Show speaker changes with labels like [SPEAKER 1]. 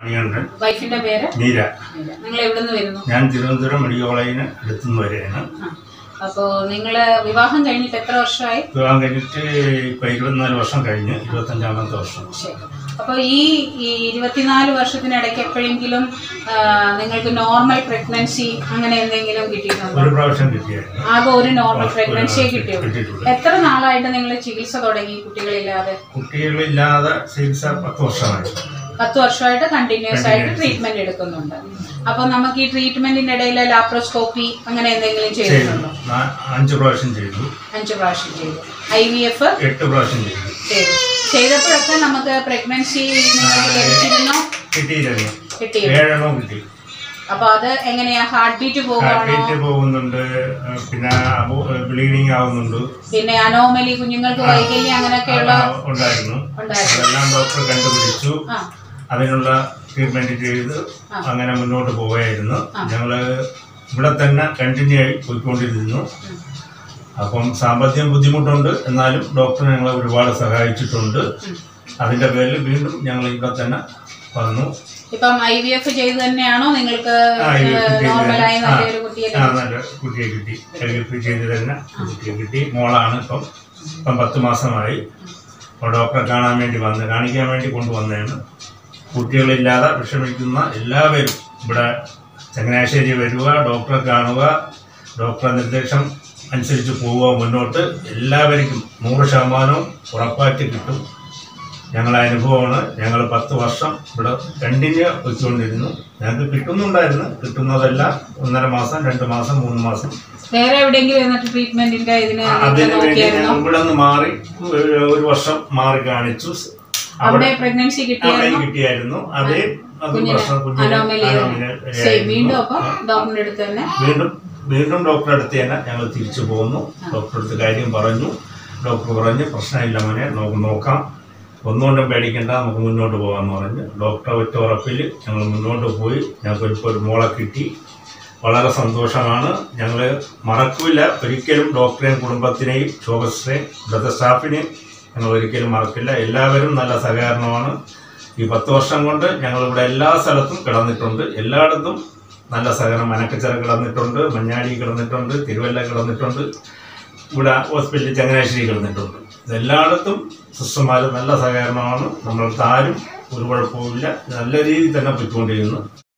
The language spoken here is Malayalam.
[SPEAKER 1] മണികണ്ഠൻ
[SPEAKER 2] വൈഫിന്റെ പേര്
[SPEAKER 1] നീര
[SPEAKER 2] നിങ്ങൾ എവിടെ നിന്ന് വരുന്നു
[SPEAKER 1] ഞാൻ തിരുവനന്തപുരം മെഡിക്കൽ കോളേജിന് അടുത്തുനിന്ന് വരെയാണ്
[SPEAKER 2] ആ. അപ്പോ നിങ്ങള് വിവാഹം കഴിഞ്ഞിട്ട് എത്ര വർഷമായി
[SPEAKER 1] വിവാഹം കഴിഞ്ഞിട്ട് ഇപ്പം ഇരുപത്തിനാല് വർഷം കഴിഞ്ഞ് ഇരുപത്തഞ്ചാമത്തെ വർഷം
[SPEAKER 2] ശരി അപ്പോൾ ഈ ഈ ഇരുപത്തിനാല് വർഷത്തിനിടയ്ക്ക് എപ്പോഴെങ്കിലും ആ, നിങ്ങൾക്ക് നോർമൽ പ്രഗ്നൻസി അങ്ങനെ എന്തെങ്കിലും കിട്ടിയിട്ടുണ്ടോ
[SPEAKER 1] ഒരു പ്രാവശ്യം കിട്ടിയായിരുന്നു
[SPEAKER 2] ആകെ ഒരു നോർമൽ പ്രഗ്നൻസിയെ കിട്ടിയുള്ളൂ
[SPEAKER 1] കിട്ടിയിട്ടുണ്ട്
[SPEAKER 2] എത്ര നാളായിട്ട് നിങ്ങൾ ചികിത്സ തുടങ്ങി കുട്ടികളില്ലാതെ
[SPEAKER 1] കുട്ടികളില്ലാതെ ചികിത്സ പത്ത് വർഷമായി
[SPEAKER 2] പത്ത് വർഷമായിട്ട് കണ്ടിന്യൂസ് ആയിട്ട് ട്രീറ്റ്മെന്റ് എടുക്കുന്നുണ്ട് അപ്പൊ നമുക്ക് ഈ ട്രീറ്റ്മെന്റിന്റെ ഇടയിൽ ലാപ്രോസ്കോപ്പി അങ്ങനെ എന്തെങ്കിലും
[SPEAKER 1] ചെയ്തു
[SPEAKER 2] ചെയ്തിട്ടുണ്ടോ
[SPEAKER 1] നാ- അഞ്ച് പ്രാവശ്യം ചെയ്തു
[SPEAKER 2] അഞ്ച് പ്രാവശ്യം ചെയ്തു ഐ വി എഫ്
[SPEAKER 1] എട്ട് പ്രാവശ്യം ചെയ്തു
[SPEAKER 2] ചെയ്തു ചെയ്തപ്പോഴൊക്കെ നമുക്ക് പ്രഗ്നൻസി നിങ്ങൾക്ക് ലഭിച്ചിരുന്നോ
[SPEAKER 1] കിട്ടിയിരുന്നു
[SPEAKER 2] കിട്ടിയിരുന്നു
[SPEAKER 1] ഏഴെണ്ണം കിട്ടി
[SPEAKER 2] അപ്പൊ അത് എങ്ങനെയാ ഹാർട്ട് ബീറ്റ്
[SPEAKER 1] ഹാർട്ട്
[SPEAKER 2] പോവാണോ
[SPEAKER 1] ബീറ്റ് പോകുന്നുണ്ട് ഏഹ് പിന്നെ ബ്ലീഡിങ് ആവുന്നുണ്ട്
[SPEAKER 2] പിന്നെ അനോമലി കുഞ്ഞുങ്ങൾക്ക് വൈകല്യം അങ്ങനെയൊക്കെയുള്ള
[SPEAKER 1] ആ, ഉണ്ടായിരുന്നു
[SPEAKER 2] ഉണ്ടായിരുന്നു
[SPEAKER 1] അതെല്ലാം ഡോക്ടർ കണ്ടുപിടിച്ചു
[SPEAKER 2] ആ
[SPEAKER 1] അതിനുള്ള ട്രീറ്റ്മെന്റ് ചെയ്ത്
[SPEAKER 2] ആ.
[SPEAKER 1] അങ്ങനെ മുന്നോട്ട് പോവുകയായിരുന്നു
[SPEAKER 2] ആ.
[SPEAKER 1] ഞങ്ങള് ഇവിടെ തന്നെ കണ്ടിന്യൂ ആയി പോയിക്കൊണ്ടിരുന്നു
[SPEAKER 2] ഉം.
[SPEAKER 1] അപ്പം സാമ്പത്തികം ബുദ്ധിമുട്ടുണ്ട് എന്നാലും ഡോക്ടർ ഞങ്ങളെ ഒരുപാട് സഹായിച്ചിട്ടുണ്ട്
[SPEAKER 2] ഉം.
[SPEAKER 1] അതിന്റെ പേരിൽ വീണ്ടും ഞങ്ങൾ ഇവിടെ തന്നെ വന്നു
[SPEAKER 2] ഇപ്പം ഐ വി എഫ് ചെയ്ത് തന്നെയാണോ നിങ്ങൾക്ക്
[SPEAKER 1] ആ, IVF ചെയ്ത്
[SPEAKER 2] നോർമലായി
[SPEAKER 1] ആ.
[SPEAKER 2] നല്ലൊരു കുട്ടിയെ
[SPEAKER 1] ആ നല്ല കുട്ടിയെ കിട്ടി എൽപി ചെയ്ത് തന്നെ കുട്ടിയെ കിട്ടി മോളാണ് ഇപ്പം ഇപ്പം പത്ത് മാസമായി അപ്പോൾ ഡോക്ടറെ കാണാൻ വേണ്ടി വന്ന് കാണിക്കാൻ വേണ്ടി കൊണ്ടുവന്നതാണ് കുട്ടികളില്ലാതെ വിഷമിക്കുന്ന എല്ലാവരും ഇവിടെ ചങ്ങനാശ്ശേരി വരിക ഡോക്ടറെ കാണുക ഡോക്ടറെ നിർദ്ദേശം അനുസരിച്ച് പോവുക മുന്നോട്ട് എല്ലാവർക്കും നൂറ് ശതമാനവും ഉറപ്പായിട്ട് കിട്ടും ഞങ്ങളെ അനുഭവമാണ് ഞങ്ങൾ പത്ത് വർഷം ഇവിടെ കണ്ടിന്യൂ വെച്ചുകൊണ്ടിരുന്നു ഞങ്ങൾക്ക് കിട്ടുന്നുണ്ടായിരുന്നു കിട്ടുന്നതെല്ലാം ഒന്നര മാസം രണ്ട് മാസം മൂന്ന് മാസം
[SPEAKER 2] വേറെ എവിടെയെങ്കിലും എന്നിട്ട് ട്രീറ്റ്മെന്റിന്റെ ഇതിന് നിങ്ങൾ
[SPEAKER 1] അതിന് വേണ്ടി
[SPEAKER 2] നോക്കിയായിരുന്നോ
[SPEAKER 1] ഞങ്ങൾ ഇവിടെ നിന്ന് മാറി ഒരു ഒരു വർഷം മാറി കാണിച്ചു
[SPEAKER 2] അവിടെ പ്രഗ്നൻസി
[SPEAKER 1] അവിടെ
[SPEAKER 2] കിട്ടിയായിരുന്നു
[SPEAKER 1] കിട്ടിയായിരുന്നു അതേ അത്
[SPEAKER 2] കുഞ്ഞിന്
[SPEAKER 1] പ്രശ്നം കുഞ്ഞിന്
[SPEAKER 2] അനോമലി
[SPEAKER 1] അനോമലി
[SPEAKER 2] ശരി വീണ്ടും അപ്പം ഡോക്ടറിന്റെ അടുത്ത് തന്നെ
[SPEAKER 1] വീണ്ടും വീണ്ടും ഡോക്ടറെ അടുത്ത് തന്നെ ഞങ്ങൾ തിരിച്ചു പോകുന്നു ഡോക്ടറെ അടുത്ത് കാര്യം പറഞ്ഞു ഡോക്ടർ പറഞ്ഞു പ്രശ്നമില്ല മോനെ നമുക്ക് നോക്കാം ഒന്നുകൊണ്ടും പേടിക്കേണ്ട നമുക്ക് മുന്നോട്ട് പോകാമെന്ന് പറഞ്ഞ് ഡോക്ടറെ ഒറ്റ ഉറപ്പിൽ ഞങ്ങൾ മുന്നോട്ട് പോയി ഞങ്ങൾക്ക് ഇപ്പോൾ ഒരു മോളെ കിട്ടി വളരെ സന്തോഷമാണ് ഞങ്ങൾ മറക്കില്ല ഒരിക്കലും ഡോക്ടറെയും കുടുംബത്തിനെയും ശോഭശ്രയും ഇവിടുത്തെ സ്റ്റാഫിനെയും ഞങ്ങൾ ഒരിക്കലും മറക്കില്ല എല്ലാവരും നല്ല സഹകരണമാണ് ഈ പത്ത് വർഷം കൊണ്ട് ഞങ്ങളിവിടെ എല്ലാ സ്ഥലത്തും കിടന്നിട്ടുണ്ട് എല്ലായിടത്തും നല്ല സഹകരണം മനക്കച്ചിറ കിടന്നിട്ടുണ്ട് മഞ്ഞാടി കിടന്നിട്ടുണ്ട് തിരുവല്ല കിടന്നിട്ടുണ്ട് ഇവിടെ ഹോസ്പിറ്റലിൽ ചങ്ങനാശ്ശേരി കിടന്നിട്ടുണ്ട് എല്ലായിടത്തും സിസ്റ്റർമാർ നല്ല സഹകരണമാണ് നമ്മൾക്ക് ആരും ഒരു കുഴപ്പവുമില്ല നല്ല രീതിയിൽ തന്നെ പോയിക്കൊണ്ടിരുന്നു